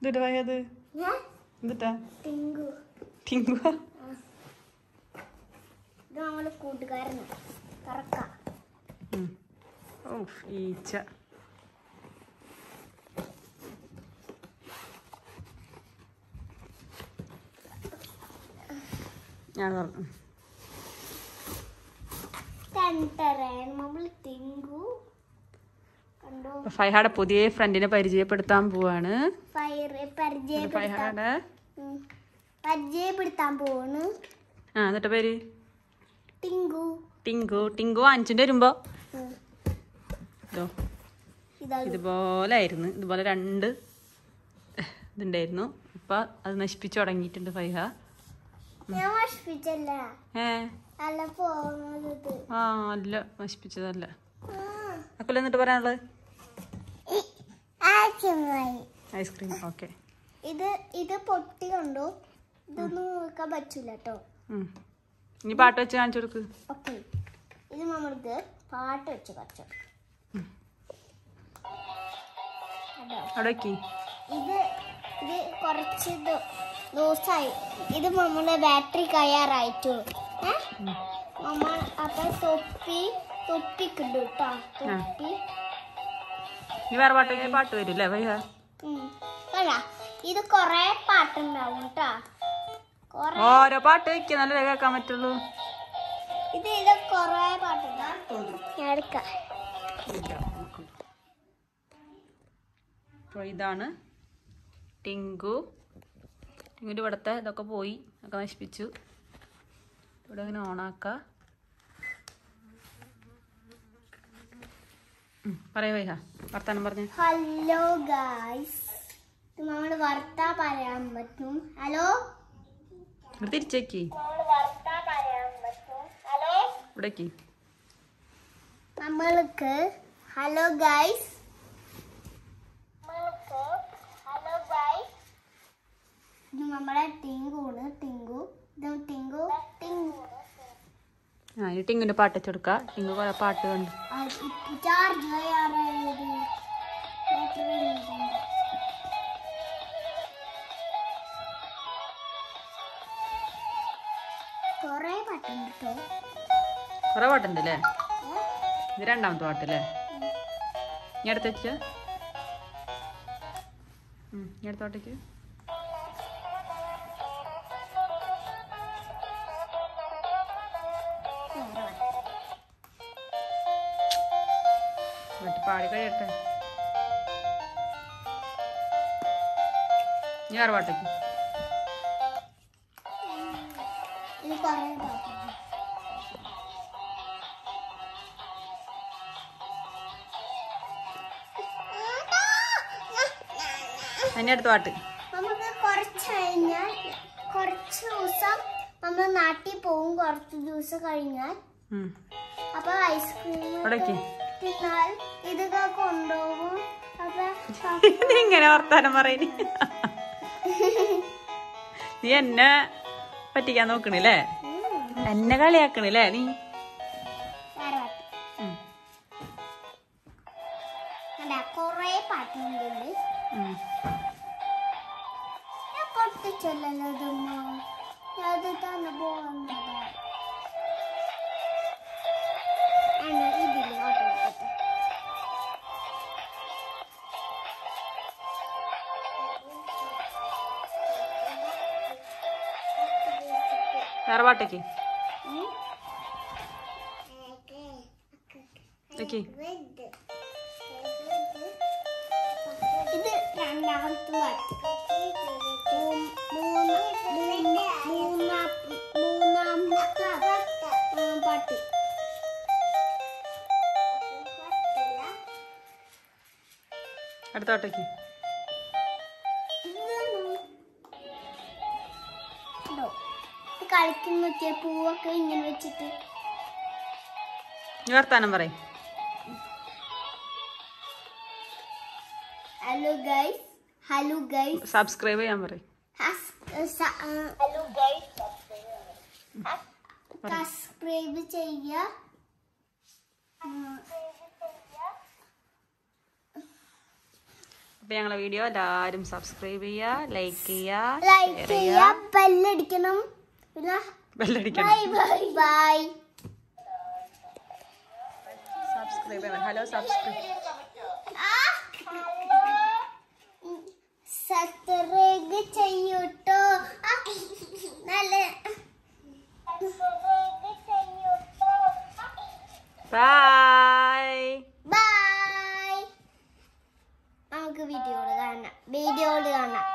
എന്നിട്ട് പോയത് ഞാൻ എന്നിട്ടാ ടിങ്കു ടിങ്കു ഇത് നമ്മളെ കൂട്ടുകാരന് കറക്ക ഓ ഈച്ച ഞാൻ പറഞ്ഞു ടെൻറ്ററേൻ നമ്മൾ ടിങ്കു കണ്ടോ ഫൈഹാടെ പുതിയ ഫ്രണ്ടിനെ പരിചയപ്പെടുത്താൻ പോവാണ് ഫയർ പരിചയപ്പെടുത്താൻ ഫൈഹാടെ ഉം. പരിചയപ്പെടുത്താൻ പോവാണ് ആ എന്നിട്ട് പേര് ടിങ്കു ടിങ്കു ടിങ്കു അഞ്ചിൻ്റെ വരുമ്പോ ഉം. ഇതോ ഇതാ ഇതുപോലെ ആയിരുന്നു ഇതുപോലെ രണ്ട് ഇതുണ്ടായിരുന്നു ഇപ്പൊ അത് നശിപ്പിച്ചു തുടങ്ങിയിട്ടുണ്ട് ഫൈഹ ഞാൻ നശിപ്പിച്ചല്ല ഏ അല്ല പോകുന്നത് ആ അല്ല നശിപ്പിച്ചതല്ല അക്കല്ല എന്നിട്ട് പറയാനുള്ളത് ഐസ്ക്രീം ഓക്കെ ഇത് ഇത് പൊട്ടി കണ്ടോ ഇതൊന്നും നോക്കാൻ പറ്റൂല കേട്ടോ ഇനി പാട്ട് വെച്ച് കാണിച്ചു കൊടുക്ക് ഓക്കെ ഇത് നമ്മൾക്ക് പാട്ട് വെച്ച് കച്ചു അവിടെ വെക്കി ഇത് ഇത് കുറച്ച് ദി- ദിവസമായി ഇത് നമ്മളെ ബാറ്ററി കയ്യാറായിട്ടു ഏ നമ്മ അപ്പൊ തൊപ്പി തൊപ്പിക്കുണ്ട് കേട്ടോ തൊപ്പി ഇനി വേറെ പാട്ട് വെച്ചാൽ പാട്ട് വരും അല്ലേ ഫൈഹ ഉം. കണ്ടാ ഇത് കൊറേ പാട്ടുണ്ടാവും കേട്ടോ കൊറേ ഓരോ പാട്ട് വെക്കുക നല്ല കേൾക്കാൻ പറ്റുള്ളൂ ഇത് ഇത് കൊറേ പാട്ടുണ്ടാവും ഞാൻ എടുക്കാം അപ്പോൾ ഇതാണ് ടിങ്കു ടിങ്കുൻ്റെ ഇവിടുത്തെ ഇതൊക്കെ പോയി ഒക്കെ നശിപ്പിച്ചു ഇവിടെ ഇങ്ങനെ ഓണാക്ക പറയൂ വൈഹ വർത്താനം പറഞ്ഞേ ഹലോ ഗായ്സ് നമ്മൾ വർത്താ പറയാൻ പറ്റും ഹലോ ഇവിടെ തിരിച്ചേക്കി നമ്മൾ വർത്താ പറയാൻ പറ്റും ഹലോ ഇവിടേക്ക് നമ്മൾക്ക് ഹലോ ഗൈസ് നമ്മൾക്ക് ഹലോ ഗൈസ് ഇത് നമ്മളെ ടിങ്കുണ് ടിങ്കു ഇത് ടിങ്കു ടിങ്കു ആ ഇനി ടിങ്കുൻ്റെ പാട്ട് വെച്ച് കൊടുക്കുക ടിങ്കു കുറേ പാട്ട് കണ്ടു ചാർജ് ചെയ്യാറായത് ബാറ്ററി കൊറേ പാട്ടുണ്ട് കേട്ടോ കുറേ പാട്ടുണ്ട് അല്ലേ ഇത് രണ്ടാമത്തെ പാട്ടല്ലേ ഇനി അടുത്ത് വെച്ച ഇനി അടുത്ത പാട്ടേക്ക് എന്നിട്ട് പാടി കഴിയട്ടെ ഇനി വേറെ പാട്ടേക്ക് ഇത് കൊറേ പാട്ടുണ്ട് ഇനി അടുത്ത പാട്ട് നമുക്ക് കുറച്ച് കഴിഞ്ഞാൽ കുറച്ച് ദിവസം നമ്മൾ നാട്ടിൽ പോകും കുറച്ച് ദിവസം കഴിഞ്ഞാൽ ഉം. അപ്പൊ ഐസ്ക്രീം അവിടേക്ക് തിന്നാൽ ഇതൊക്കെ കൊണ്ടുപോകും അപ്പൊ നീ ഇങ്ങനെ വർത്താനം പറയുന്നു നീ എന്നെ പറ്റിക്കാൻ നോക്കണില്ലേ എന്നെ കളിയാക്കണില്ലേ നീ വേറെ പാട്ട് ഉം. അല്ല കൊറേ പാട്ടുണ്ട് ഉം. ഞാൻ പൊട്ടിച്ചല്ലോ ഇതൊന്നും ഞാൻ ഇത് തന്നെ പോകുന്നത് ഇതില് ഓട്ടോ എടുക്കട്ടെ വേറെ പാട്ടേക്ക് ഉം. ഓക്കെ ഇത് രണ്ടാമത്തെ പാട്ട് മൂന്ന്- മൂന്ന്- മൂന്ന്- മൂന്നാം മൂന്നാമത്തെ ആ, പാട്ട് അടുത്ത പാട്ടേക്ക് ഉണ്ടോ ഇത് കളിക്കുന്ന നോക്കിയ പൂവൊക്കെ ഇങ്ങനെ വെച്ചിട്ട് നീ വർത്താനം പറയും hello guys hello guys subscribe ചെയ്യാൻ പറയും ഹലോ ഗൈസ് സബ്സ്ക്രൈബ് ചെയ്യുക അപ്പോൾ ഞങ്ങളെ വീഡിയോ എല്ലാവരും സബ്സ്ക്രൈബ് ചെയ്യുക ലൈക്ക് ചെയ്യുക ലൈക്ക് ഷെയർ ചെയ്യാ ചെയ്യുക ബെല്ലടിക്കണം പിന്നെ ബെല്ലടിക്കണം ബൈ ബൈ ബൈ സബ്സ്ക്രൈബ് ചെയ്യണം ഹലോ സബ്സ്ക്രൈബ് സബ്സ്ക്രൈബ് ചെയ്യൂട്ടോ ആ, നല്ല ബൈ ബൈ നമുക്ക് വീഡിയോയിൽ കാണാം വീഡിയോയിൽ കാണാം